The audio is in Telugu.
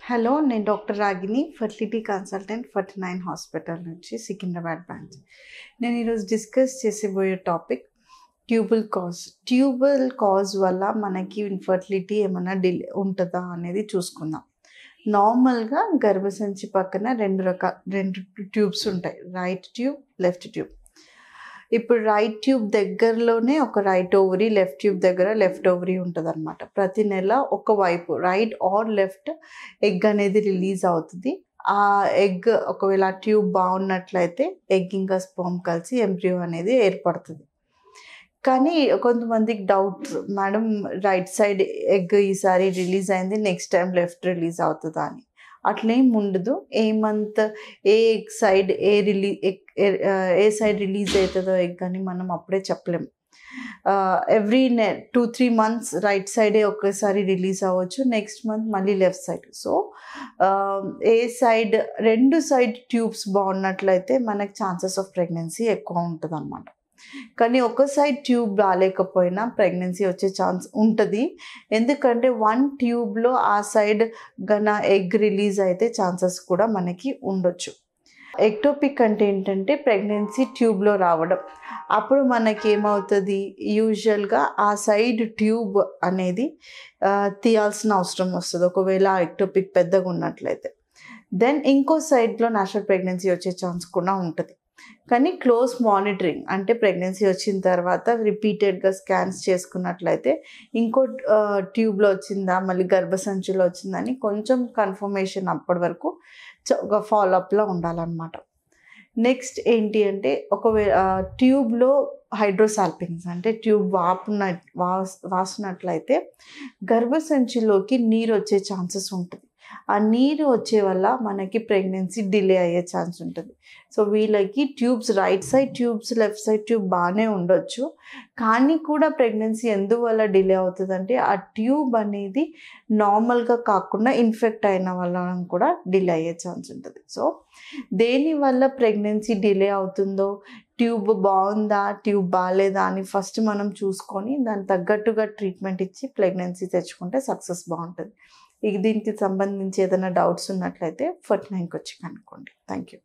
హలో నేను doctor Ragini fertility consultant forty nine hospital నుంచి సికింద్రాబాద్ బ్రాంచ్ నేను ఈరోజు డిస్కస్ చేసేబోయే topic tubal cause tubal cause వల్ల మనకి ఇన్ఫర్టిలిటీ ఏమైనా డిలే ఉంటుందా అనేది చూసుకుందాం నార్మల్గా గర్భసంచి పక్కన రెండు రకాల రెండు ట్యూబ్స్ ఉంటాయి రైట్ ట్యూబ్ లెఫ్ట్ ట్యూబ్ ఇప్పుడు రైట్ ట్యూబ్ దగ్గరలోనే ఒక రైట్ ఓవరీ లెఫ్ట్ ట్యూబ్ దగ్గర లెఫ్ట్ ఓవరీ ఉంటుంది అనమాట ప్రతి నెల ఒక వైపు రైట్ ఆర్ లెఫ్ట్ ఎగ్ అనేది రిలీజ్ అవుతుంది ఆ ఎగ్ ఒకవేళ ఆ ట్యూబ్ బాగున్నట్లయితే ఎగ్ ఇంకా స్పర్మ్ కలిసి ఎంబ్రియో అనేది ఏర్పడుతుంది కానీ కొంతమందికి doubt madam right side egg ఈసారి రిలీజ్ అయింది నెక్స్ట్ టైం లెఫ్ట్ రిలీజ్ అవుతుందా అని అట్లేం ఉండదు ఏ మంత్ ఏ ఎగ్ సైడ్ ఏ రిలీ ఏ సైడ్ రిలీజ్ అవుతుందో ఎగ్ అని మనం అప్పుడే చెప్పలేం ఎవ్రీ నె టూ త్రీ మంత్స్ రైట్ సైడే ఒకేసారి రిలీజ్ అవ్వచ్చు నెక్స్ట్ మంత్ మళ్ళీ లెఫ్ట్ సైడ్ సో ఏ సైడ్ రెండు సైడ్ ట్యూబ్స్ బాగున్నట్లయితే మనకి ఛాన్సెస్ ఆఫ్ ప్రెగ్నెన్సీ ఎక్కువ ఉంటుంది అనమాట కానీ ఒక సైడ్ ట్యూబ్ రాలేకపోయినా ప్రెగ్నెన్సీ వచ్చే ఛాన్స్ ఉంటుంది ఎందుకంటే వన్ ట్యూబ్లో ఆ సైడ్ గన ఎగ్ రిలీజ్ అయితే ఛాన్సెస్ కూడా మనకి ఉండొచ్చు ఎక్టోపిక్ అంటే ఏంటంటే ప్రెగ్నెన్సీ ట్యూబ్లో రావడం అప్పుడు మనకి ఏమవుతుంది యూజువల్గా ఆ సైడ్ ట్యూబ్ అనేది తీయాల్సిన అవసరం వస్తుంది ఒకవేళ ఆ ఎక్టోపిక్ పెద్దగా ఉన్నట్లయితే దెన్ ఇంకో సైడ్లో నేచురల్ ప్రెగ్నెన్సీ వచ్చే ఛాన్స్ కూడా ఉంటుంది కానీ క్లోజ్ మానిటరింగ్ అంటే ప్రెగ్నెన్సీ వచ్చిన తర్వాత రిపీటెడ్గా స్కాన్స్ చేసుకున్నట్లయితే ఇంకో ట్యూబ్లో వచ్చిందా మళ్ళీ గర్భసంచులో వచ్చిందని కొంచెం కన్ఫర్మేషన్ అప్పటి వరకు ఒక ఫాలోఅప్లో ఉండాలన్నమాట నెక్స్ట్ ఏంటి అంటే ఒకవేళ ట్యూబ్లో హైడ్రోసాల్పింగ్స్ అంటే ట్యూబ్ వాపున వాస్ వాసినట్లయితే గర్భసంచిలోకి నీరు వచ్చే ఛాన్సెస్ ఉంటుంది ఆ నీరు వచ్చే వల్ల మనకి ప్రెగ్నెన్సీ డిలే అయ్యే ఛాన్స్ ఉంటుంది సో వీళ్ళకి tubes right side tubes left side tube బాగానే ఉండొచ్చు కానీ కూడా ప్రెగ్నెన్సీ ఎందువల్ల డిలే అవుతుందంటే ఆ ట్యూబ్ అనేది నార్మల్గా కాకుండా ఇన్ఫెక్ట్ అయిన వల్ల కూడా డిలే అయ్యే ఛాన్స్ ఉంటుంది సో దేనివల్ల ప్రెగ్నెన్సీ డిలే అవుతుందో ట్యూబ్ బాగుందా ట్యూబ్ బాగాలేదా అని ఫస్ట్ మనం చూసుకొని దానికి తగ్గట్టుగా ట్రీట్మెంట్ ఇచ్చి ప్రెగ్నెన్సీ తెచ్చుకుంటే సక్సెస్ బాగుంటుంది ఇక దీనికి సంబంధించి ఏదైనా డౌట్స్ ఉన్నట్లయితే ఫర్ట్ నైన్కి వచ్చి కనుక్కోండి థ్యాంక్ యూ